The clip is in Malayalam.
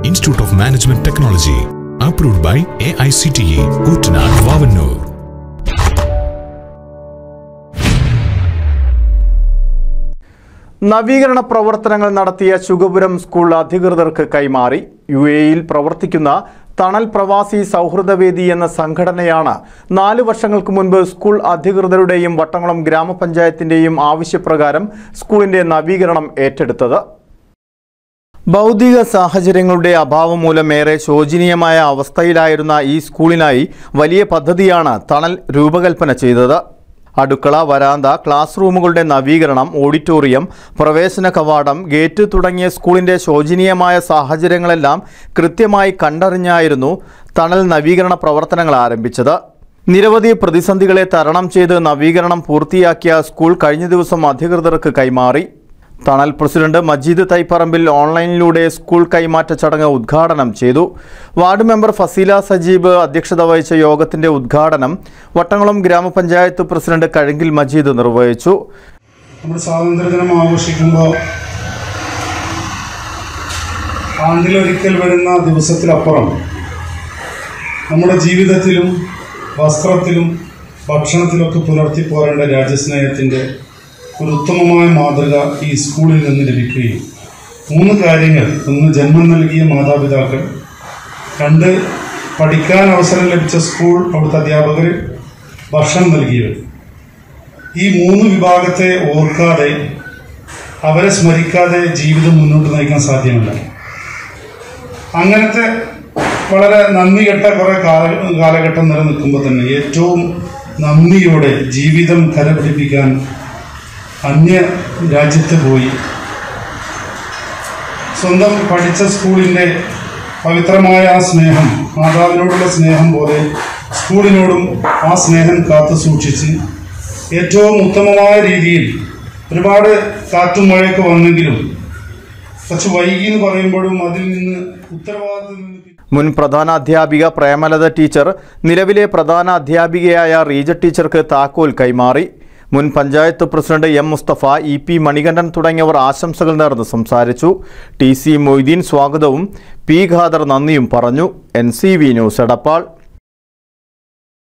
Institute of Management Technology. Approved by AICTE. Uttanad, Vavanur. നവീകരണ പ്രവർത്തനങ്ങൾ നടത്തിയ ശുഗപുരം സ്കൂൾ അധികൃതർക്ക് കൈമാറി യു എയിൽ പ്രവർത്തിക്കുന്ന തണൽ പ്രവാസി സൗഹൃദവേദി എന്ന സംഘടനയാണ് നാല് വർഷങ്ങൾക്ക് മുൻപ് സ്കൂൾ അധികൃതരുടെയും വട്ടംകുളം ഗ്രാമപഞ്ചായത്തിന്റെയും ആവശ്യപ്രകാരം സ്കൂളിന്റെ നവീകരണം ഏറ്റെടുത്തത് ഭൗതിക സാഹചര്യങ്ങളുടെ അഭാവം മൂലം ഏറെ ശോചനീയമായ അവസ്ഥയിലായിരുന്ന ഈ സ്കൂളിനായി വലിയ പദ്ധതിയാണ് തണൽ രൂപകൽപ്പന ചെയ്തത് അടുക്കള വരാന്ത ക്ലാസ് റൂമുകളുടെ നവീകരണം ഓഡിറ്റോറിയം പ്രവേശന കവാടം ഗേറ്റ് തുടങ്ങിയ സ്കൂളിന്റെ ശോചനീയമായ സാഹചര്യങ്ങളെല്ലാം കൃത്യമായി കണ്ടറിഞ്ഞായിരുന്നു തണൽ നവീകരണ പ്രവർത്തനങ്ങൾ ആരംഭിച്ചത് നിരവധി പ്രതിസന്ധികളെ തരണം ചെയ്ത് നവീകരണം പൂർത്തിയാക്കിയ സ്കൂൾ കഴിഞ്ഞ ദിവസം അധികൃതർക്ക് കൈമാറി തണൽ പ്രസിഡന്റ് മജീദ് തൈപ്പറമ്പിൽ ഓൺലൈനിലൂടെ സ്കൂൾ കൈമാറ്റ ചടങ്ങ് ഉദ്ഘാടനം ചെയ്തു വാർഡ് മെമ്പർ ഫസീല സജീബ് അധ്യക്ഷത വഹിച്ച യോഗത്തിന്റെ ഉദ്ഘാടനം വട്ടംകുളം ഗ്രാമപഞ്ചായത്ത് പ്രസിഡന്റ് കഴങ്കിൽ മജീദ് നിർവഹിച്ചു നമ്മൾ സ്വാതന്ത്ര്യദിനം ആഘോഷിക്കുമ്പോൾ ആണ്ടിലൊരിക്കൽ വരുന്ന ദിവസത്തിലപ്പുറം നമ്മുടെ ജീവിതത്തിലും വസ്ത്രത്തിലും ഭക്ഷണത്തിലൊക്കെ പുലർത്തി പോരേണ്ട രാജ്യസ്നേഹത്തിൻ്റെ ഒരു ഉത്തമമായ മാതൃക ഈ സ്കൂളിൽ നിന്ന് ലഭിക്കുകയും മൂന്ന് കാര്യങ്ങൾ ഒന്ന് ജന്മം നൽകിയ മാതാപിതാക്കൾ രണ്ട് പഠിക്കാൻ അവസരം ലഭിച്ച സ്കൂൾ അവിടുത്തെ അധ്യാപകർ ഭക്ഷണം നൽകിയവർ ഈ മൂന്ന് വിഭാഗത്തെ ഓർക്കാതെ അവരെ സ്മരിക്കാതെ ജീവിതം മുന്നോട്ട് നയിക്കാൻ സാധ്യമല്ല അങ്ങനത്തെ വളരെ നന്ദി കെട്ട കുറെ കാല കാലഘട്ടം നിലനിൽക്കുമ്പോൾ തന്നെ ഏറ്റവും നന്ദിയോടെ ജീവിതം കരപിടിപ്പിക്കാൻ അന്യ രാജ്യത്ത് പോയി സ്വന്തം പഠിച്ച സ്കൂളിൻ്റെ പവിത്രമായ ആ സ്നേഹം മാതാവിനോടുള്ള സ്നേഹം പോലെ സ്കൂളിനോടും ആ സ്നേഹം കാത്തു സൂക്ഷിച്ച് ഏറ്റവും ഉത്തമമായ രീതിയിൽ ഒരുപാട് കാറ്റും മഴയൊക്കെ വന്നെങ്കിലും കുറച്ച് വൈകി എന്ന് പറയുമ്പോഴും അതിൽ നിന്ന് ഉത്തരവാദിത്തത്തിൽ നിന്ന് മുൻ പ്രധാന അധ്യാപിക പ്രേമലത ടീച്ചർ നിലവിലെ പ്രധാന അധ്യാപികയായ റീജ ടീച്ചർക്ക് താക്കോൽ കൈമാറി മുൻ panchayat president M Mustafa E P Manikandan തുടങ്ങിയവർ ആശംസകൾ നേർന്ന് സംസാരിച്ചു ടി സി മൊയ്തീൻ സ്വാഗതവും പി ഖാദർ നന്ദിയും പറഞ്ഞു N C V news Edappal